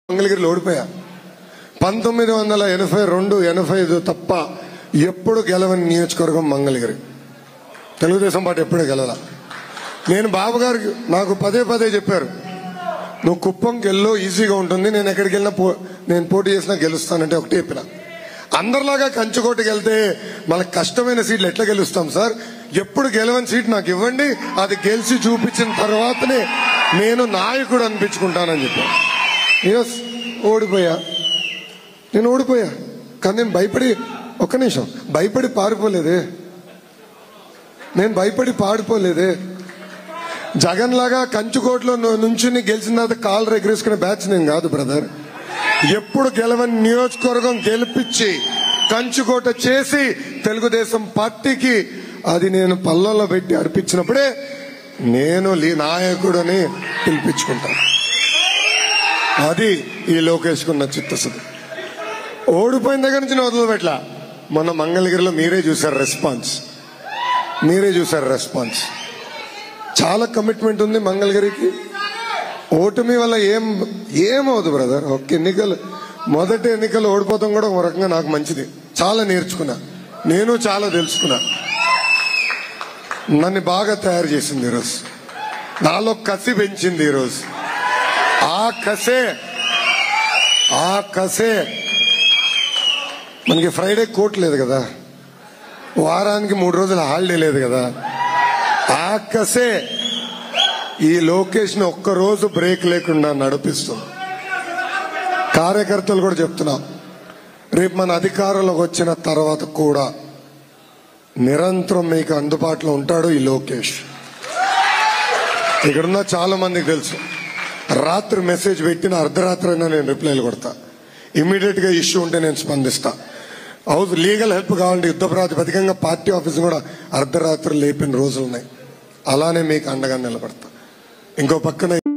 మంగళగిరిలో ఓడిపోయా పంతొమ్మిది వందల ఎనభై రెండు ఎనభై ఐదు తప్ప ఎప్పుడు గెలవని నియోజకవర్గం మంగళగిరి తెలుగుదేశం పార్టీ ఎప్పుడూ గెలవాల నేను బాబు గారికి నాకు పదే పదే చెప్పారు నువ్వు కుప్పంకి వెళ్ళు ఈజీగా ఉంటుంది నేను ఎక్కడికి వెళ్ళినా పో నేను పోటీ చేసినా గెలుస్తానంటే ఒకటి చెప్పిన అందరిలాగా కంచుకోటకి వెళ్తే మనకు కష్టమైన సీట్లు ఎట్లా గెలుస్తాం సార్ ఎప్పుడు గెలవని సీట్ నాకు ఇవ్వండి అది గెలిచి చూపించిన తర్వాతనే నేను నాయకుడు అనిపించుకుంటానని చెప్పాను ఎస్ ఓడిపోయా నేను ఓడిపోయా కానీ నేను భయపడి ఒక్క నిమిషం భయపడి పారిపోలేదే నేను భయపడి పాడిపోలేదే జగన్ లాగా కంచుకోట్లో నుంచుని గెలిచిన తర్వాత కాలు ఎగరేసుకునే బ్యాచ్ నేను కాదు బ్రదర్ ఎప్పుడు గెలవని నియోజకవర్గం గెలిపించి కంచుకోట చేసి తెలుగుదేశం పార్టీకి అది నేను పళ్ళల్లో పెట్టి అర్పించినప్పుడే నేను లీ నాయకుడని పిలిపించుకుంటాను అది ఈ లోకేష్ కున్న చిత్తశుద్ధి ఓడిపోయిన దగ్గర నుంచి నేను వదిలిపెట్ల మొన్న మంగళగిరిలో మీరే చూసారు రెస్పాన్స్ మీరే చూసారు రెస్పాన్స్ చాలా కమిట్మెంట్ ఉంది మంగళగిరికి ఓటమి వల్ల ఏం ఏమవుదు బ్రదర్ ఒక్క ఎన్నికలు మొదటి ఎన్నికలు ఓడిపోతాం కూడా ఒక రకంగా నాకు మంచిది చాలా నేర్చుకున్నా నేను చాలా తెలుసుకున్నా నన్ను బాగా తయారు చేసింది ఈరోజు నాలో కసి పెంచింది ఈరోజు ఆ కసే ఆ కసే మనకి ఫ్రైడే కోర్టు లేదు కదా వారానికి మూడు రోజులు హాలిడే లేదు కదా ఆ కసే ఈ లొకేషన్ ఒక్క రోజు బ్రేక్ లేకుండా నడిపిస్తుంది కార్యకర్తలు కూడా చెప్తున్నాం రేపు మన అధికారంలోకి వచ్చిన తర్వాత కూడా నిరంతరం మీకు అందుబాటులో ఉంటాడు ఈ లోకేష్ ఇక్కడున్న చాలా మందికి తెలుసు రాత్రి మెసేజ్ పెట్టిన అర్ధరాత్రి అయినా నేను రిప్లైలు కొడతా ఇమీడియట్ గా ఇష్యూ ఉంటే నేను స్పందిస్తా హౌస్ లీగల్ హెల్ప్ కావాలంటే యుద్ధ ప్రాతిపదికంగా పార్టీ ఆఫీస్ కూడా అర్ధరాత్రి లేపిన రోజులున్నాయి అలానే మీకు అండగా నిలబడతా ఇంకో పక్కన